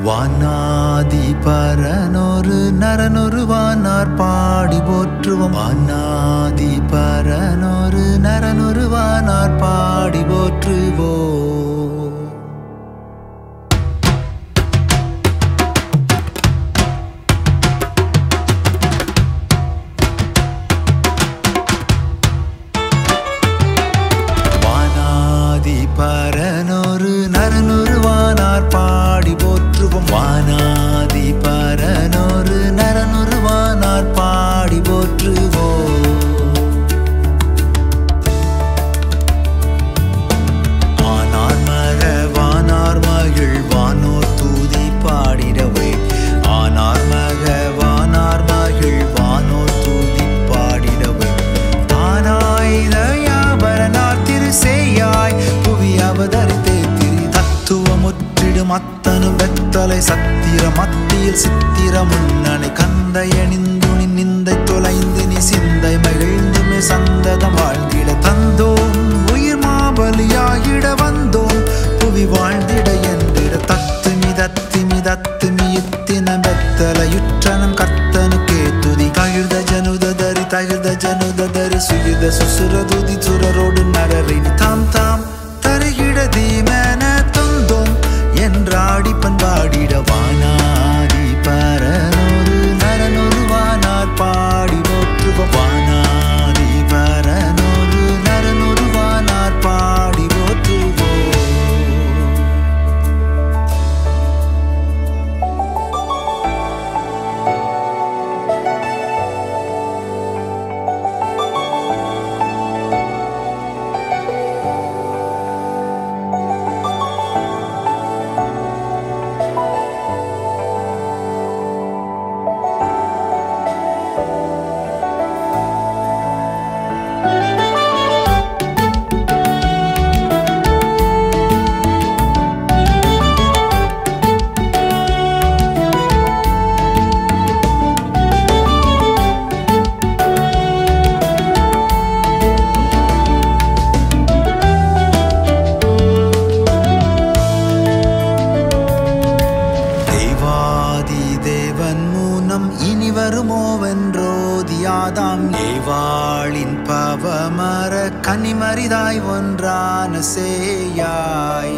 வானாதி பரனொரு நரனொரு வானார் பாடி போற்றுவோம் வானாதி பரனொரு நரனொரு வானார் பாடி போற்றுவோம் வானாதி பரனொரு நரனொரு வானார் பாடி போற்றுவோம் வானாதி பரனொரு நரனொரு வானார் பாடி போற்றுவோம் ஆனார் மக வானார் மகிழ் வானோர் தூதி பாடிடவே ஆனார் மக வானார் மகிழ் வானோர் தூதி பாடிடவே ஆனாயுத யாபரனார் திருசேயாய் புவி அவதரித்தே திரு தத்துவமுற்றிடும் அத்தனும் வெத்தலை சத்திர மத்தியில் சித்திர முன்னணி கந்தையணிந்துனி நிந்தை தொலைந்து நீ சிந்தை மகிழ்ந்துமே சந்ததம் வாழ்ந்திட தந்தோம் உயிர் மாபலியாகிட வந்தோம் புவி வாழ்ந்திட என்றிட தத்து மிதத்து மிதத்து மியித்தின பெத்தலையுற்றனம் கர்த்தனுக்கே துதி தகிர்த ஜனுதரி தகிர்த ஜனுதரி சுகித சுசுரதுதி சுரரோடு நரரின் தாம் தாம் தருகிட தீமன தொந்தோம் என்றாடி பண்பாடிட வானாதி பரனொரு நரனொரு வானார் பாடி போற்றுவோம் வானாதி பரனொரு நரனொரு வானார் பாடி போற்றுவோம் தேவாதி தேவன் மூனம் இனி வருமோவென்றோதியாதாம் ஏவாளின் பவமர கனிமரிதாய் ஒன்றான சேயாய்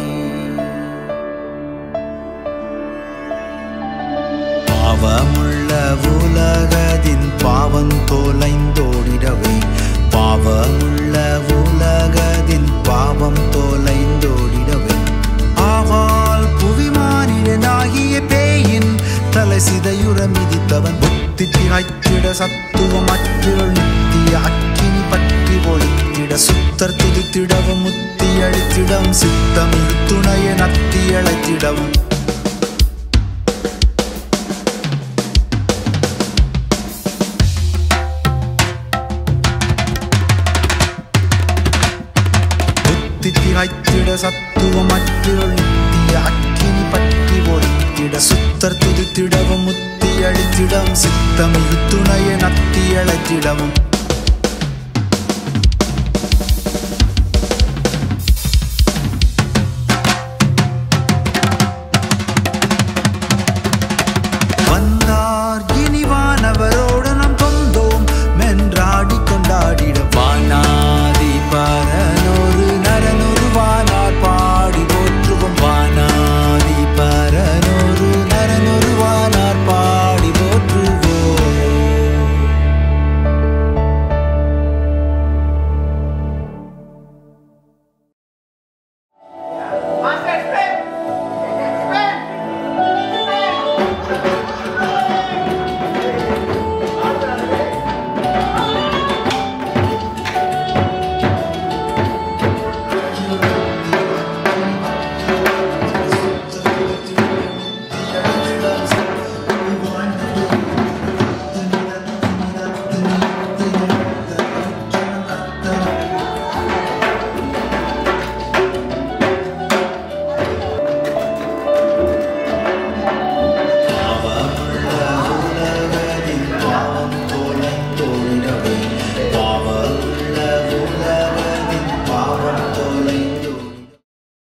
பாவமுள்ள உலகதின் பாவம் தோலைந்தோடிடவே பாவமுள்ள உலகதின் பாவம் தோலைந்தோடிடவே ஆவால் புவிமானிடனாகிய பேயின் தலை சிதையுற மிதித்தவன் புத்தி திகைத்திட சத்துவம் அற்றிருள் நித்திய அக்கினி பற்றி ஒழித்திட சுத்தர் துதித்திடவும் முத்தி அழித்திடம் சித்தம் துணைய நத்தி அழைத்திடவும் புத்தி திகைத்திட சத்துவம் அற்றிருள் நித்திய அக்கினி பற்றி ஒழித்திட சுத்தர் துதித்திடவும் முத்தி அழித்திடம் சித்தமிழ் துணைய நத்தி அழைத்திடவும்